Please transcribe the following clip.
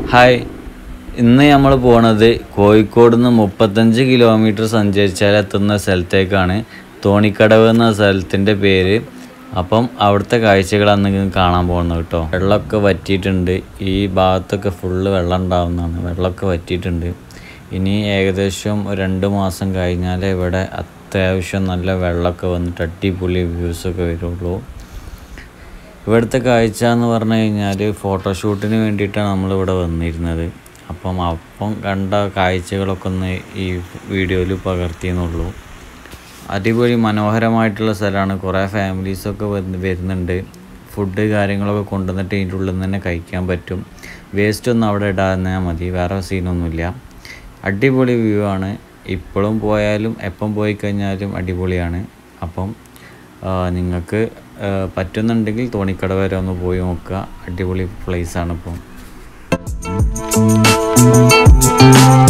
hi ഇന്ന് നമ്മൾ പോണത് കോഴിക്കോട് നിന്ന് മുപ്പത്തഞ്ച് കിലോമീറ്റർ സഞ്ചരിച്ചാൽ എത്തുന്ന സ്ഥലത്തേക്കാണ് തോണിക്കടവ് എന്ന സ്ഥലത്തിൻ്റെ പേര് അപ്പം അവിടുത്തെ കാഴ്ചകളാണ് നിങ്ങൾക്ക് കാണാൻ പോകുന്നത് കേട്ടോ വെള്ളമൊക്കെ വറ്റിയിട്ടുണ്ട് ഈ ഭാഗത്തൊക്കെ ഫുള്ള് വെള്ളം ഉണ്ടാവുന്നതാണ് വെള്ളമൊക്കെ വറ്റിയിട്ടുണ്ട് ഇനി ഏകദേശം ഒരു രണ്ട് മാസം കഴിഞ്ഞാൽ ഇവിടെ അത്യാവശ്യം നല്ല വെള്ളമൊക്കെ വന്നിട്ട് അടിപൊളി വ്യൂസൊക്കെ വരുള്ളൂ ഇവിടുത്തെ കാഴ്ച എന്ന് പറഞ്ഞു കഴിഞ്ഞാൽ ഫോട്ടോഷൂട്ടിന് വേണ്ടിയിട്ടാണ് നമ്മളിവിടെ വന്നിരുന്നത് അപ്പം അപ്പം കണ്ട കാഴ്ചകളൊക്കെ ഒന്ന് ഈ വീഡിയോയിൽ പകർത്തിയെന്നുള്ളൂ അടിപൊളി മനോഹരമായിട്ടുള്ള സ്ഥലമാണ് കുറേ ഫാമിലീസൊക്കെ വന്ന് വരുന്നുണ്ട് ഫുഡ് കാര്യങ്ങളൊക്കെ കൊണ്ടുവന്നിട്ട് ഇതിൻ്റെ ഉള്ളിൽ നിന്ന് തന്നെ കഴിക്കാൻ പറ്റും വേസ്റ്റ് ഒന്നും അവിടെ ഇടാന്നാൽ മതി വേറെ സീനൊന്നുമില്ല അടിപൊളി വ്യൂ ആണ് ഇപ്പോഴും പോയാലും എപ്പം പോയി കഴിഞ്ഞാലും അടിപൊളിയാണ് അപ്പം ആ, നിങ്ങൾക്ക് ആ, പറ്റുന്നുണ്ടെങ്കിൽ തോണിക്കട വരെ ഒന്ന് പോയി നോക്കുക അടിപൊളി പ്ലേസാണ് ഇപ്പം